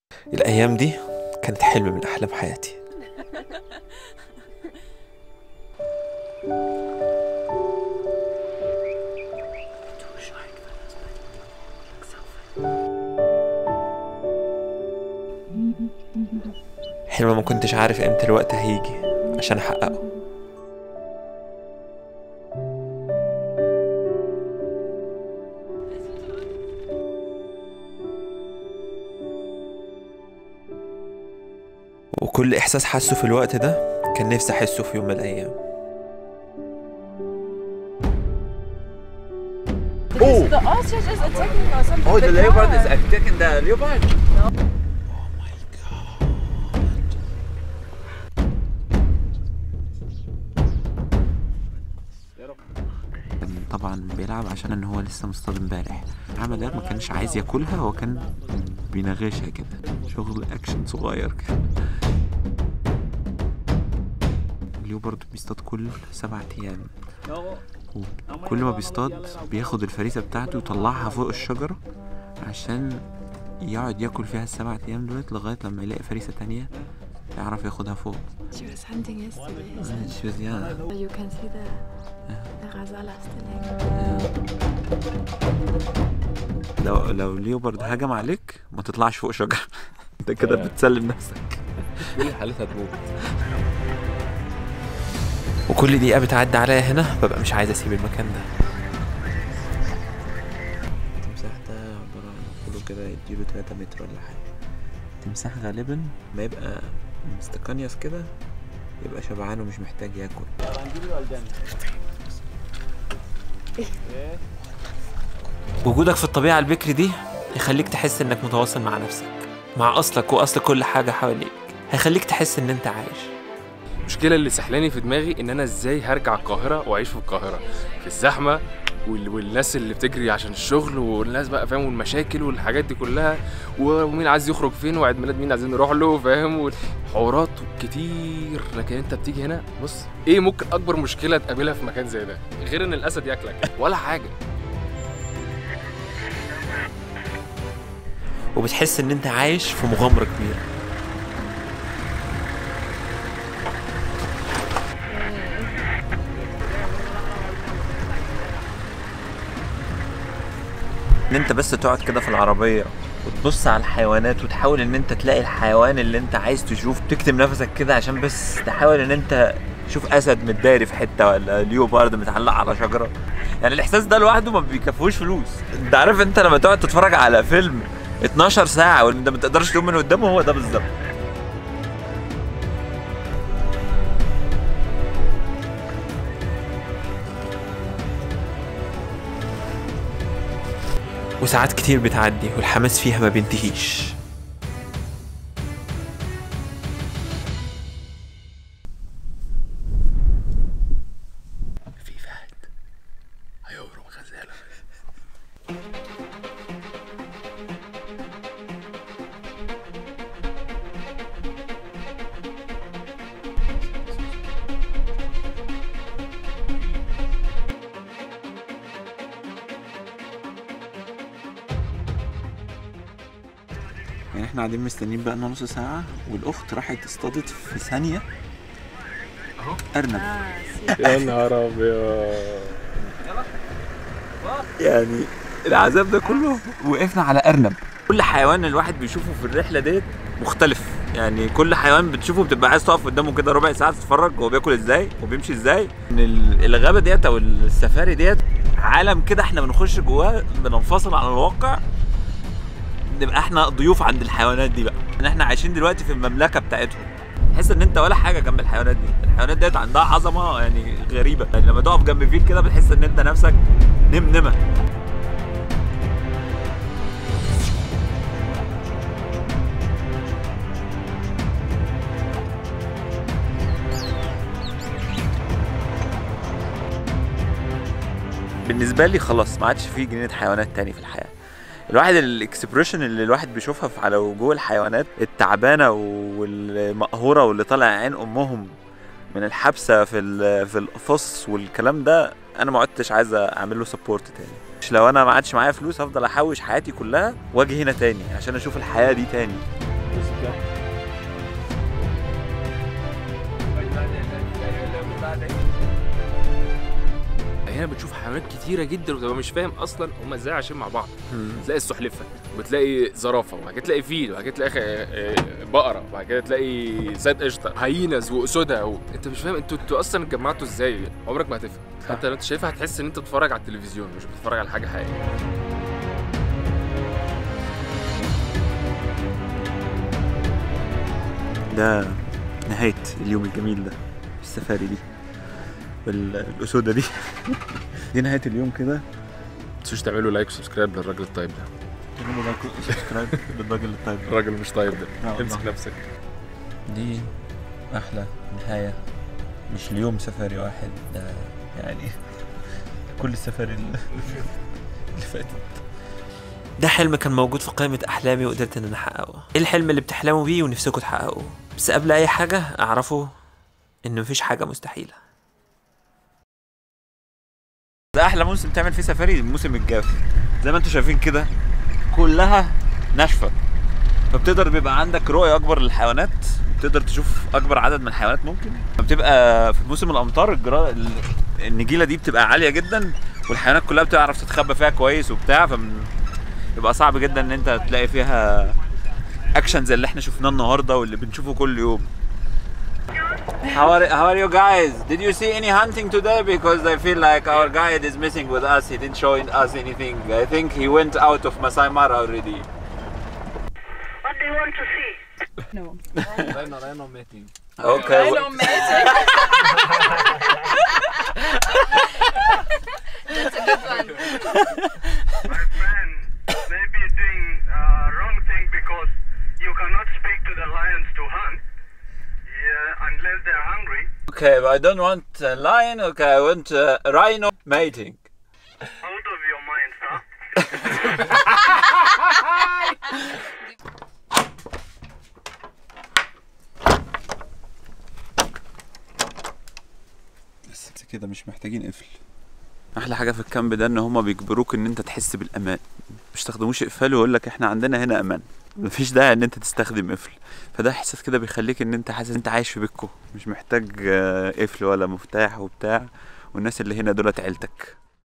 الأيام دي كانت حلم من أحلام حياتي حلم ما كنتش عارف امتى الوقت هيجي عشان أحققه وكل إحساس حاسه في الوقت ده كان نفسي أحسه في يوم من الأيام Oh, The ostrich is attacking or something. oh, the leopard is attacking the leopard. كان طبعا بيلعب عشان ان هو لسه مصطاد امبارح عمل ده ما كانش عايز ياكلها هو كان بينغشها كده شغل اكشن صغير كده ليو برضه بيصطاد كل سبعة ايام وكل ما بيصطاد بياخد الفريسة بتاعته ويطلعها فوق الشجرة عشان يقعد ياكل فيها السبعة ايام دولت لغاية لما يلاقي فريسة تانية يعرف ياخدها فوق She was hunting yesterday. isn't She was- yeah. it? You can see the the Razala still. لو لو ليوبرد هجم عليك ما تطلعش فوق شجرة انت كده بتسلم نفسك كل الحالات هتموت. وكل دقيقة بتعدي عليا هنا ببقى مش عايز أسيب المكان ده التمساح ده عبارة عن كله كده يديله 3 متر ولا حاجة التمساح غالبا ما يبقى مستقنيس كده يبقى شبعان ومش محتاج ياكل وجودك في الطبيعة البكري دي يخليك تحس إنك متواصل مع نفسك مع أصلك وأصل كل حاجة حواليك هيخليك تحس إن أنت عايش المشكله اللي سحلاني في دماغي ان انا ازاي هرجع القاهره واعيش في القاهره في الزحمه وال- والناس اللي بتجري عشان الشغل والناس بقى فاهم والمشاكل والحاجات دي كلها ومين عايز يخرج فين وعيد ميلاد مين عايزين نروح له فاهم حوارات كتير لكن انت بتيجي هنا بص ايه ممكن اكبر مشكله تقابلها في مكان زي ده غير ان الاسد ياكلك ولا حاجه وبتحس إن أنت عايش في مغامرة كبيرة ان انت بس تقعد كده في العربية وتبص على الحيوانات وتحاول ان انت تلاقي الحيوان اللي انت عايز تشوف تكتم نفسك كده عشان بس تحاول ان انت تشوف اسد متداري في حته ولا ليوبارد متعلق على شجره يعني الاحساس ده لوحده ما بيكفوش فلوس انت عارف انت لما تقعد تتفرج على فيلم 12 ساعه وانت ما تقدرش تقوم من قدامه هو ده بالظبط وساعات كتير بتعدي والحماس فيها ما بينتهيش في فهد هيورم غزاله يعني احنا قاعدين مستنيين بقى نص ساعه والاخت راحت اصطادت في ثانيه ارنب يا نهار ابيض يعني العذاب ده كله وقفنا على ارنب كل حيوان الواحد بيشوفه في الرحله ديت مختلف يعني كل حيوان بتشوفه بتبقى عايز تقف قدامه كده ربع ساعه تتفرج هو بياكل ازاي وبيمشي ازاي إن ال- الغابه ديت او السفاري ديت عالم كده احنا بنخش جواه بننفصل عن الواقع نبقى احنا ضيوف عند الحيوانات دي بقى ان احنا عايشين دلوقتي في المملكه بتاعتهم تحس ان انت ولا حاجه جنب الحيوانات دي الحيوانات ديت عندها عظمه يعني غريبه يعني لما تقف جنب فيل كده بتحس ان انت نفسك نمنمه بالنسبه لي خلاص ما عادش في جنينه حيوانات تاني في الحياه الواحد الاكسبريشن اللي الواحد بيشوفها في- على وجوه الحيوانات التعبانه والمقهوره واللي طالع عين امهم من الحبسه في ال- في القفص والكلام ده انا ما عدتش عايز اعمل له سبورت تاني مش لو انا ما عادش معايا فلوس هفضل احوش حياتي كلها واجي هنا تاني عشان اشوف الحياه دي تاني هنا بتشوف حيوانات كتيره جدا وتبقى مش فاهم اصلا هم ازاي عايشين مع بعض تلاقي السلحفه وتلاقي زرافه وبعد كده تلاقي فيل وبعد كده تلاقي خ- آه، بقره وبعد كده تلاقي سيد قشطه هينز واسودها و... انت مش فاهم انتوا انتوا اصلا اتجمعتوا ازاي عمرك ما هتفهم حتى لو انت شايفها هتحس ان انت بتتفرج على التلفزيون مش بتتفرج على حاجه حقيقيه ده نهاية اليوم الجميل ده السفاري دي والأسودة دي دي نهاية اليوم كده تنسوش تعملوا لايك وسبسكرايب للراجل الطيب ده تعملوا لايك وسبسكرايب للراجل الطيب ده. الراجل مش طيب آه ده والله. امسك نفسك دي أحلى نهاية مش اليوم سفاري واحد ده يعني كل السفاري اللي اللي فاتت ده حلم كان موجود في قائمة أحلامي وقدرت إن أنا أحققه إيه الحلم اللي بتحلموا بيه ونفسكوا تحققوه بس قبل أي حاجة أعرفوا إن مفيش حاجة مستحيلة ده احلى موسم تعمل فيه سفاري الموسم الجاف زي ما انتم شايفين كده كلها ناشفه فبتقدر بيبقى عندك رؤيه اكبر للحيوانات تقدر تشوف اكبر عدد من الحيوانات ممكن بتبقى في موسم الامطار الجرا... ال- النجيله دي بتبقى عاليه جدا والحيوانات كلها بتعرف تتخبى فيها كويس وبتاع فمن بيبقى صعب جدا ان انت تلاقي فيها اكشن زي اللي احنا شفناه النهارده واللي بنشوفه كل يوم How are, how are you guys? Did you see any hunting today? Because I feel like our guide is missing with us. He didn't show us anything. I think he went out of Masai Mara already. What do you want to see? Okay. well- That's a good one. My friend, maybe you're doing uh, wrong thing because you cannot speak to the lions to hunt yeah, unless they're hungry. Okay, but I don't want a lion. Okay, I want uh, rhino mating. Out of your mind, huh? بس كده مش محتاجين قفل احلى حاجه في الكامب ده ان هما بيجبروك ان انت تحس بالامان مش تستخدموش اقفال ويقول لك احنا عندنا هنا امان مفيش داعي ان انت تستخدم قفل فده احساس كده بيخليك ان انت حاسس ان انت عايش في بيتكو مش محتاج آه، قفل ولا مفتاح وبتاع والناس اللي هنا دولت عيلتك